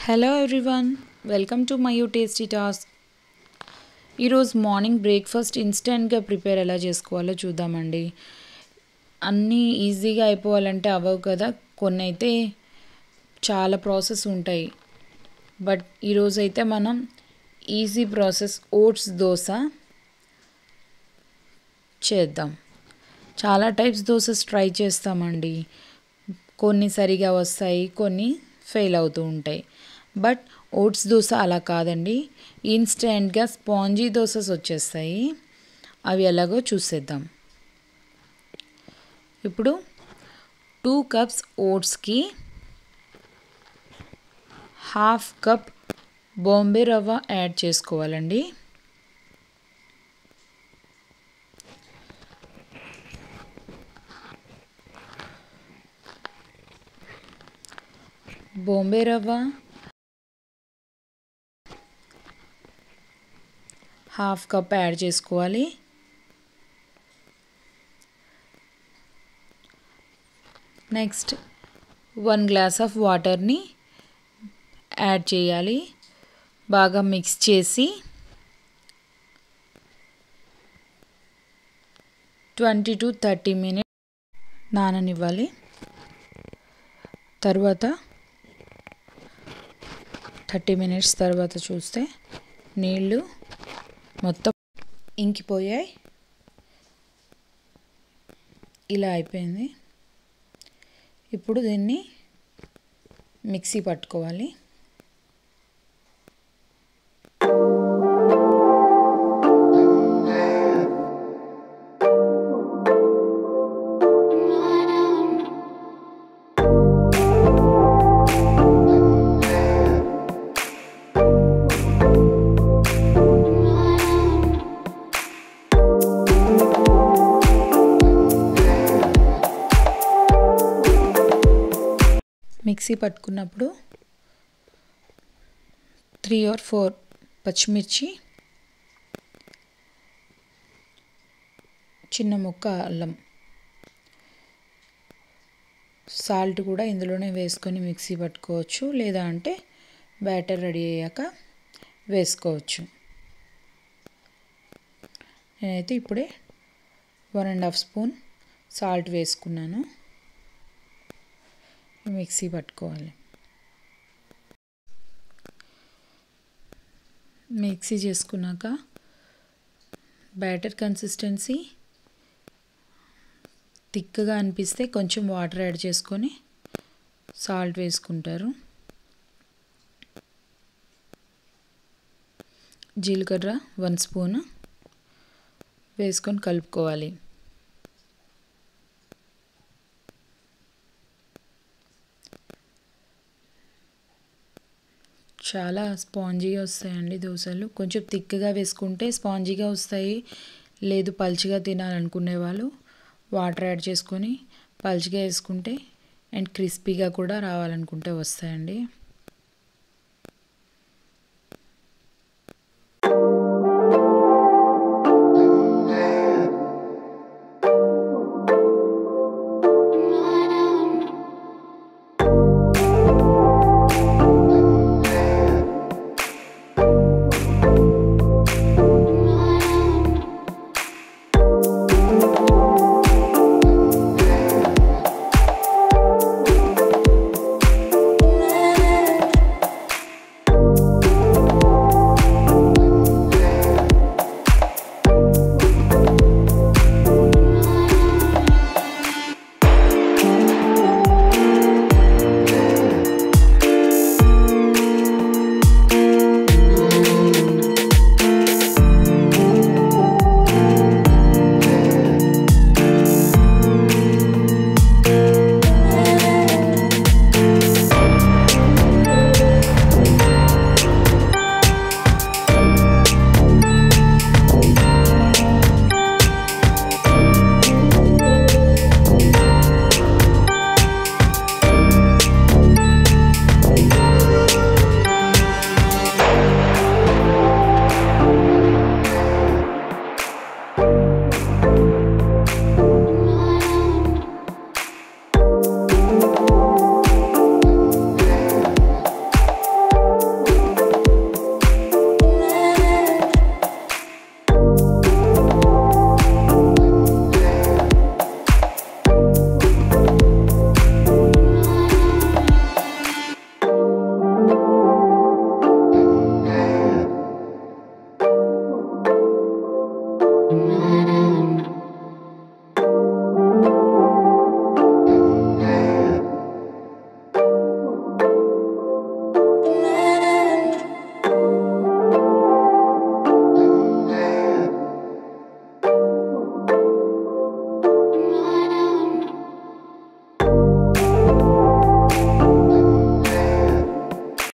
hello everyone welcome to my you tasty task ఈరోజు morning breakfast ఇన్స్టెంట్గా prepare ఎలా చేసుకోవాలో చూద్దామండి అన్నీ ఈజీగా అయిపోవాలంటే అవ్వవు కదా కొన్ని అయితే చాలా ప్రాసెస్ ఉంటాయి బట్ ఈరోజు అయితే మనం ఈజీ ప్రాసెస్ ఓట్స్ దోశ చేద్దాం చాలా టైప్స్ దోసెస్ ట్రై చేస్తామండి కొన్ని సరిగా వస్తాయి కొన్ని ఫెయిల్ అవుతూ ఉంటాయి బట్ ఓట్స్ దోశ అలా కాదండి ఇన్స్టెంట్గా స్పాంజీ దోసెస్ వచ్చేస్తాయి అవి ఎలాగో చూసేద్దాం ఇప్పుడు టూ కప్స్ ఓట్స్కి హాఫ్ కప్ బాంబే రవ్వ యాడ్ చేసుకోవాలండి బాంబే రవ్వ హాఫ్ కప్ యాడ్ చేసుకోవాలి నెక్స్ట్ వన్ గ్లాస్ ఆఫ్ వాటర్ని యాడ్ చేయాలి బాగా మిక్స్ చేసి ట్వంటీ టు థర్టీ మినిట్స్ నాననివ్వాలి తర్వాత థర్టీ మినిట్స్ తర్వాత చూస్తే నీళ్ళు మొత్తం ఇంకిపోయాయి ఇలా అయిపోయింది ఇప్పుడు దీన్ని మిక్సీ పట్టుకోవాలి మిక్సీ పట్టుకున్నప్పుడు త్రీ ఆర్ ఫోర్ పచ్చిమిర్చి చిన్న ముక్క అల్లం సాల్ట్ కూడా ఇందులోనే వేసుకొని మిక్సీ పట్టుకోవచ్చు లేదా అంటే బ్యాటర్ రెడీ అయ్యాక వేసుకోవచ్చు నేనైతే ఇప్పుడే one and half spoon salt వేసుకున్నాను మిక్సీ పట్టుకోవాలి మిక్సీ చేసుకున్నాక బ్యాటర్ కన్సిస్టెన్సీ థిక్గా అనిపిస్తే కొంచెం వాటర్ యాడ్ చేసుకొని సాల్ట్ వేసుకుంటారు జీలకర్ర వన్ స్పూన్ వేసుకొని కలుపుకోవాలి చాలా స్పాంజీగా వస్తాయండి దోశలు కొంచెం థిక్గా వేసుకుంటే స్పాంజీగా వస్తాయి లేదు పల్చిగా తినాలనుకునే వాళ్ళు వాటర్ యాడ్ చేసుకొని పల్చిగా వేసుకుంటే అండ్ క్రిస్పీగా కూడా రావాలనుకుంటే వస్తాయండి